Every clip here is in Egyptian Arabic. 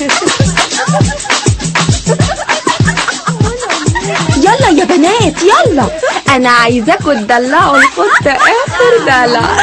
يلا يا بنات يلا انا عايزاكوا تدلعوا الخط اخر دلع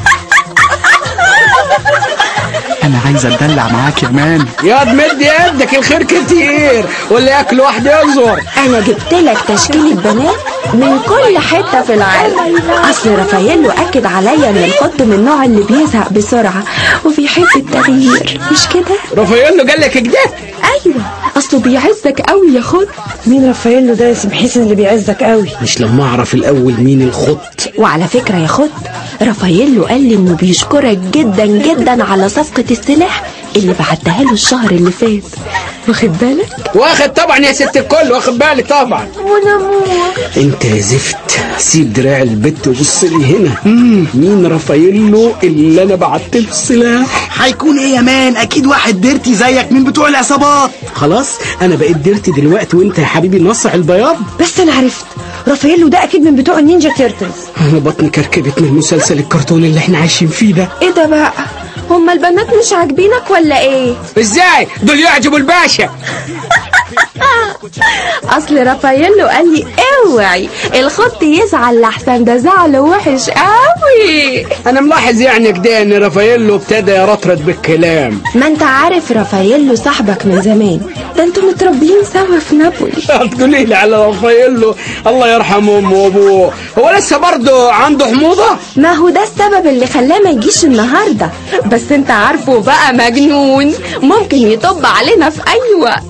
انا عايز اتدلع معاك يا مان يا مد يدك الخير كتير واللي ياكل واحد ينظر انا جبت لك تشكيلة بنات من كل حتة في العالم اصل رافاييلو اكد عليا ان الخط من النوع اللي بيزهق بسرعة وبيحب التغيير مش كده رافاييلو قال لك كده ايوه اصله بيعزك قوي يا خط مين رافاييلو ده يا سي محسن اللي بيعزك قوي مش لما اعرف الاول مين الخط وعلى فكرة يا خط رافاييلو قال لي انه بيشكرك جدا جدا على صفقة السلاح اللي بعتها له الشهر اللي فات واخد بالك واخد طبعا يا ست الكل واخد بالي طبعا وانا موت انت يا زفت سيب دراع البت وبص لي هنا مم، مين رافاييلو اللي انا بعت له السلاح هيكون ايه يا مان اكيد واحد ديرتي زيك من بتوع العصابات خلاص انا بقيت ديرتي دلوقتي وانت يا حبيبي نصع البياض بس انا عرفت رافاييلو ده اكيد من بتوع النينجا تيرتلز انا بطني كركبت من المسلسل الكرتوني اللي احنا عايشين فيه ده ايه ده بقى هما البنات مش عاجبينك ولا ايه ازاي دول يعجبوا الباشا اصل رافاييلو قال لي اوعي الخط يزعل لحسن ده زعله وحش قوي انا ملاحظ يعني كده ان رافاييلو ابتدى يرطرط بالكلام ما انت عارف رافاييلو صاحبك من زمان ده انتوا متربيين سوا في نابولي هتقولي لي على رافاييلو الله يرحم امه وابوه هو لسه برضه عنده حموضه ما هو ده السبب اللي خلاه ما يجيش النهارده بس انت عارفه بقى مجنون ممكن يطب علينا في اي وقت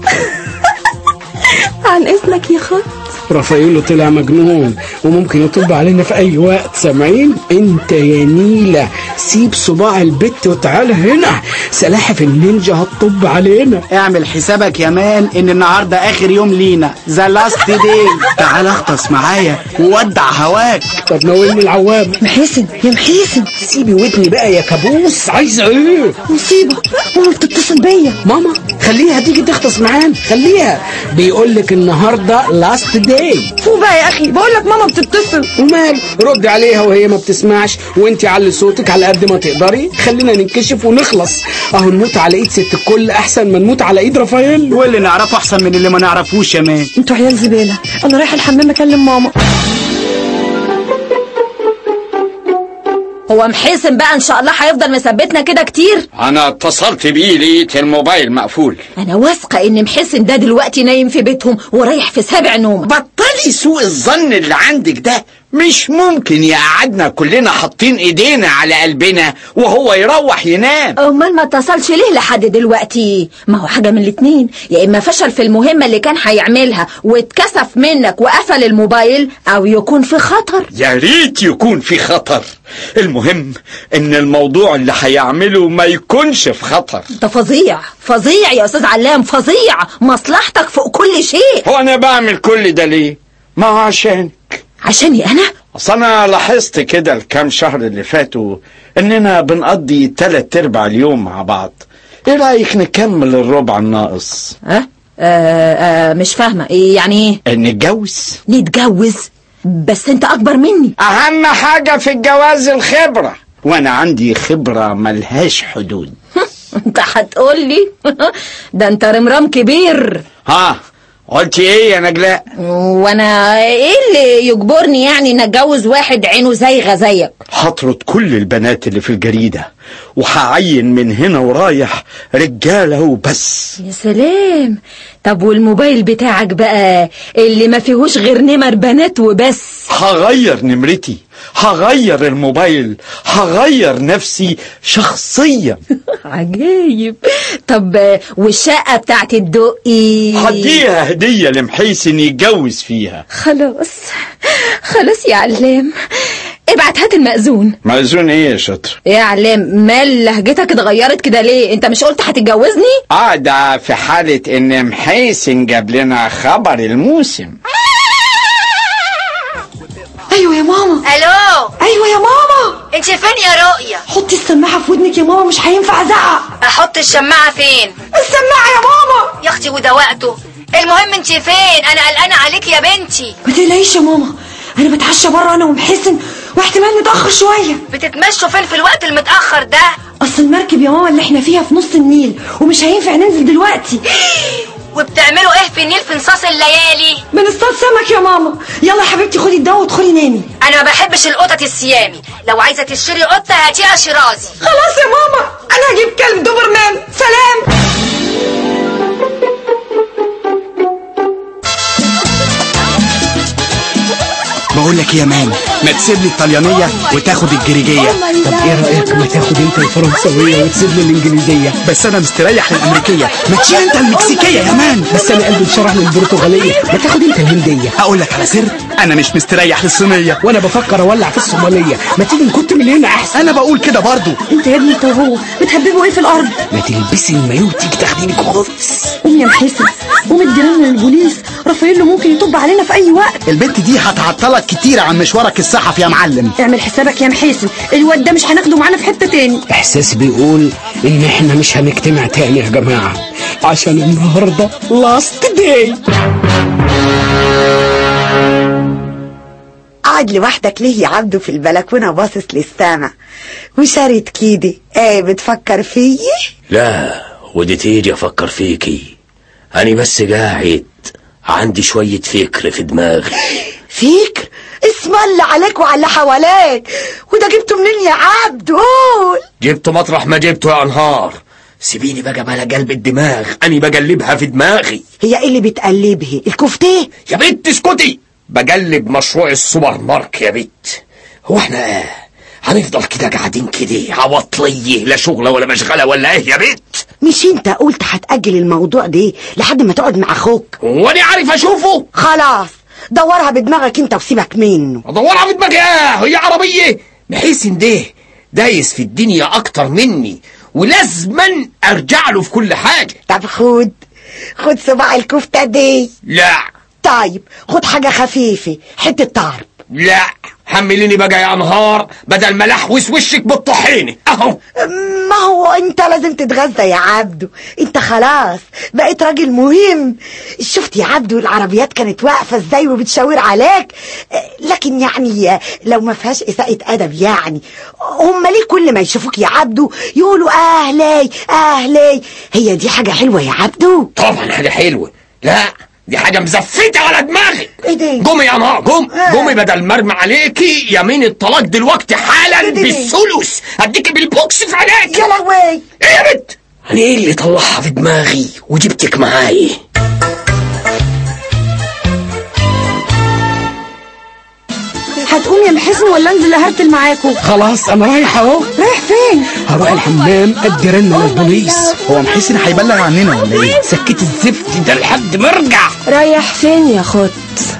عن اذنك يا خط رافاييلو طلع مجنون وممكن يطب علينا في اي وقت سامعين انت يا نيلة سيب صباع البت وتعالى هنا سلاحف النينجا هتطب علينا اعمل حسابك يا مان ان النهارده اخر يوم لينا ذا لاست داي تعال اغطس معايا وودع هواك طب ناولني العوام محسن يا محسن سيبي ودني بقى يا كابوس عايزه ايه مصيبة ماما بتتصل بيا ماما خليها تيجي تغطس معانا خليها بيقول لك النهارده لاست داي فوق بقى يا اخي بقول لك ماما بتتصل ومال رد عليها وهي ما بتسمعش وانت علي صوتك على قد ما تقدري خلينا ننكشف ونخلص اهو نموت على ايد ست الكل احسن ما نموت على ايد رافائيل واللي نعرفه احسن من اللي ما نعرفوش يا مان انتوا عيال زبالة انا رايحة الحمام اكلم ماما هو محسن بقى ان شاء الله هيفضل مثبتنا كده كتير انا اتصلت بيه لقيت الموبايل مقفول انا واثقه ان محسن ده دلوقتي نايم في بيتهم ورايح في سابع نوم بطلي سوء الظن اللي عندك ده مش ممكن يقعدنا كلنا حاطين ايدينا على قلبنا وهو يروح ينام امال ما اتصلش ليه لحد دلوقتي ما هو حاجه من الاتنين يا اما فشل في المهمه اللي كان هيعملها واتكسف منك وقفل الموبايل او يكون في خطر يا ريت يكون في خطر المهم ان الموضوع اللي هيعمله ما يكونش في خطر ده فظيع فظيع يا استاذ علام فظيع مصلحتك فوق كل شيء هو انا بعمل كل ده ليه ما هو عشانك عشاني انا اصل انا لاحظت كده الكام شهر اللي فاتوا اننا بنقضي تلات ارباع اليوم مع بعض ايه رايك نكمل الربع الناقص ها أه؟ أه مش فاهمه ايه يعني ايه نتجوز نتجوز بس انت اكبر مني اهم حاجه في الجواز الخبره وانا عندي خبره ملهاش حدود انت هتقول لي ده انت رمرام كبير ها قلتي ايه يا نجلاء وانا ايه اللي يجبرني يعني ان اتجوز واحد عينه زيغه زيك هطرد كل البنات اللي في الجريده وهعين من هنا ورايح رجاله وبس يا سلام طب والموبايل بتاعك بقى اللي ما فيهوش غير نمر بنات وبس هغير نمرتي هغير الموبايل هغير نفسي شخصيا عجيب طب والشقة بتاعت الدقي هديها هدية لمحيسن يتجوز فيها خلاص خلاص يا علام ابعت هات المأذون مأذون ايه يا شطر يا علام مال لهجتك اتغيرت كده ليه انت مش قلت هتتجوزني اه ده في حالة ان محيسن جاب لنا خبر الموسم ايوه يا ماما الو ايوه يا ماما انت فين يا رؤية حطي السماعة في ودنك يا ماما مش هينفع ازعق احط الشماعة فين السماعة يا ماما يا اختي وده وقته المهم انت فين انا قلقانة عليك يا بنتي ما تقلقيش يا ماما انا بتعشى بره انا ومحسن واحتمال نتاخر شويه بتتمشوا فين في الوقت المتأخر ده اصل المركب يا ماما اللي احنا فيها في نص النيل ومش هينفع ننزل دلوقتي وبتعملوا ايه في النيل في نصاص الليالي بنصطاد سمك يا ماما يلا يا حبيبتي خدي الدواء وادخلي نامي انا ما بحبش القطط السيامي لو عايزه تشتري قطه هاتيها شيرازي خلاص يا ماما انا هجيب كلب دوبرمان سلام بقول لك إيه يا مان ما تسيب لي الطليانيه وتاخد الجريجيه طب ايه رايك ما تاخد انت الفرنسويه وتسيب لي الانجليزيه بس انا مستريح للامريكيه ما تشيل انت المكسيكيه يا مان بس انا قلبي انشرح للبرتغاليه ما تاخد انت الهنديه اقول لك على سر انا مش مستريح للصينيه وانا بفكر اولع في الصوماليه ما تيجي نكت من هنا احسن انا بقول كده برضو انت يا ابني انت وهو بتهببوا ايه في الارض ما تلبسي المايو وتيجي تاخديني خالص قوم يا محسن قوم ادينا للبوليس رافائيلو ممكن يطب علينا في اي وقت البنت دي هتعطلك كتير عن مشوارك الصحفي يا معلم اعمل حسابك يا محسن الواد ده مش هناخده معانا في حته تاني احساسي بيقول ان احنا مش هنجتمع تاني يا جماعه عشان النهارده لاست داي قاعد لوحدك ليه يا عبده في البلكونة باصص للسما وشارد كده ايه بتفكر فيي لا ودي تيجي افكر فيكي انا بس قاعد عندي شوية فكر في دماغي فكر اسم الله عليك وعلى اللي حواليك وده جبته منين يا عبد قول جبته مطرح ما جبته يا انهار سيبيني بقى بلا قلب الدماغ اني بقلبها في دماغي هي ايه اللي بتقلبها الكفتة يا بنت اسكتي بقلب مشروع السوبر مارك يا بنت هو احنا هنفضل كده قاعدين كده عواطلية لا شغلة ولا مشغلة ولا ايه يا بنت مش انت قلت هتأجل الموضوع ده لحد ما تقعد مع اخوك وانا عارف اشوفه خلاص دورها بدماغك انت وسيبك منه ادورها في دماغي ايه هي عربية بحيث ان ده دايس في الدنيا اكتر مني ولازما ارجع له في كل حاجة طب خد خد صباع الكفتة دي لا طيب خد حاجة خفيفة حتة طرب لا حمليني بقى يا انهار بدل ما لحوس وشك بالطحينة اهو ما هو انت لازم تتغذى يا عبدو انت خلاص بقيت راجل مهم شفت يا عبدو العربيات كانت واقفة ازاي وبتشاور عليك لكن يعني لو ما فيهاش اساءة ادب يعني هم ليه كل ما يشوفوك يا عبدو يقولوا اهلي اهلي هي دي حاجة حلوة يا عبدو طبعا حاجة حلوة لا دي حاجة مزفتة على دماغي ايه ده قومي يا نهار قوم آه. قومي بدل مرمى عليكي يمين الطلاق دلوقتي حالا إيه ده؟ بالثلث اديكي بالبوكس في عينيك يا لهوي ايه يا بنت انا ايه اللي طلعها في دماغي وجبتك معايا هتقوم يا محسن ولا انزل اهرتل معاكم خلاص انا رايح اهو رايح فين هروح الحمام ادي رنه للبوليس هو محسن هيبلغ عننا ولا ايه سكت الزفت ده لحد ما ارجع رايح فين يا خط